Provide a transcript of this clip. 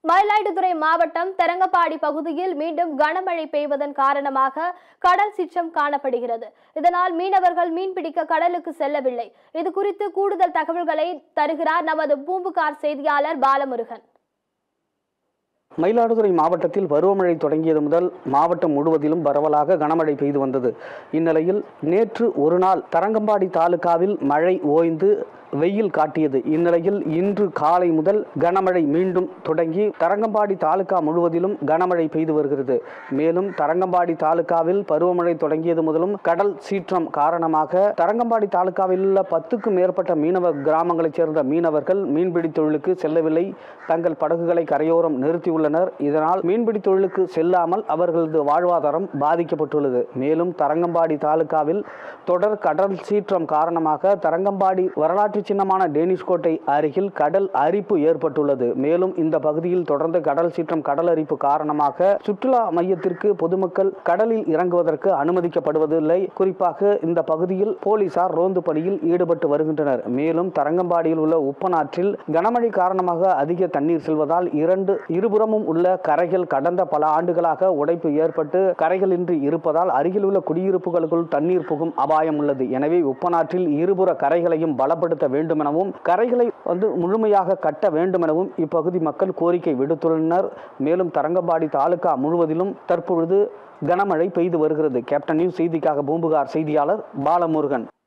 மயிலாடுதுறை மாவட்டம் தெரங்கப்பாடி பகுதியில் மீண்டும் கனமழை பெய்வதன் காரணமாக கடல் சீற்றம் காணப்படுகிறது இதனால் மீனவர்கள் மீன்பிடிக்க கடலுக்கு செல்லவில்லை இது குறித்து கூடுதல் தகவல்களை தருகிறார் நமது பூம்புகார் செய்தியாளர் பாலமுருகன் மயிலாடுதுறை மாவட்டத்தில் பருவமழை தொடங்கியது முதல் மாவட்டம் முழுவதிலும் பரவலாக கனமழை பெய்து வந்தது இந்நிலையில் நேற்று ஒரு நாள் தரங்கம்பாடி தாலுகாவில் மழை ஓய்ந்து வெயில் காட்டியது இந்நிலையில் இன்று காலை முதல் கனமழை மீண்டும் தொடங்கி தரங்கம்பாடி தாலுகா முழுவதிலும் கனமழை பெய்து வருகிறது மேலும் தரங்கம்பாடி தாலுகாவில் பருவமழை தொடங்கியது முதலும் கடல் சீற்றம் காரணமாக தரங்கம்பாடி தாலுகாவில் உள்ள பத்துக்கும் மேற்பட்ட மீனவ கிராமங்களைச் சேர்ந்த மீனவர்கள் மீன்பிடி தொழிலுக்கு செல்லவில்லை தங்கள் படகுகளை கரையோரம் நிறுத்தியுள்ளனர் இதனால் மீன்பிடி தொழிலுக்கு செல்லாமல் அவர்களது வாழ்வாதாரம் பாதிக்கப்பட்டுள்ளது மேலும் தரங்கம்பாடி தாலுகாவில் தொடர் கடல் சீற்றம் காரணமாக தரங்கம்பாடி வரலாற்று சின்னமான டேனிஷ் கோட்டை அருகில் கடல் அரிப்பு ஏற்பட்டுள்ளது மேலும் இந்த பகுதியில் தொடர்ந்து கடல் சீற்றம் கடல் அரிப்பு காரணமாக சுற்றுலா மையத்திற்கு பொதுமக்கள் கடலில் இறங்குவதற்கு அனுமதிக்கப்படுவதில்லை குறிப்பாக இந்த பகுதியில் போலீசார் ரோந்து பணியில் ஈடுபட்டு வருகின்றனர் மேலும் தரங்கம்பாடியில் உள்ள உப்பனாற்றில் கனமழை காரணமாக அதிக தண்ணீர் செல்வதால் இரண்டு இருபுறமும் உள்ள கரைகள் கடந்த பல ஆண்டுகளாக உடைப்பு ஏற்பட்டு கரைகளின்றி இருப்பதால் அருகில் உள்ள குடியிருப்புகளுக்குள் தண்ணீர் புகும் அபாயம் உள்ளது எனவே உப்பனாற்றில் இருபுற கரைகளையும் பலப்படுத்த வேண்டும் எனவும் கரைகளை வந்து முழுமையாக கட்ட வேண்டும் எனவும் இப்பகுதி மக்கள் கோரிக்கை விடுத்துள்ளனர் மேலும் தரங்கம்பாடி தாலுகா முழுவதிலும் தற்பொழுது கனமழை பெய்து வருகிறது கேப்டன் நியூஸ் செய்திக்காக பூம்புகார் செய்தியாளர் பாலமுருகன்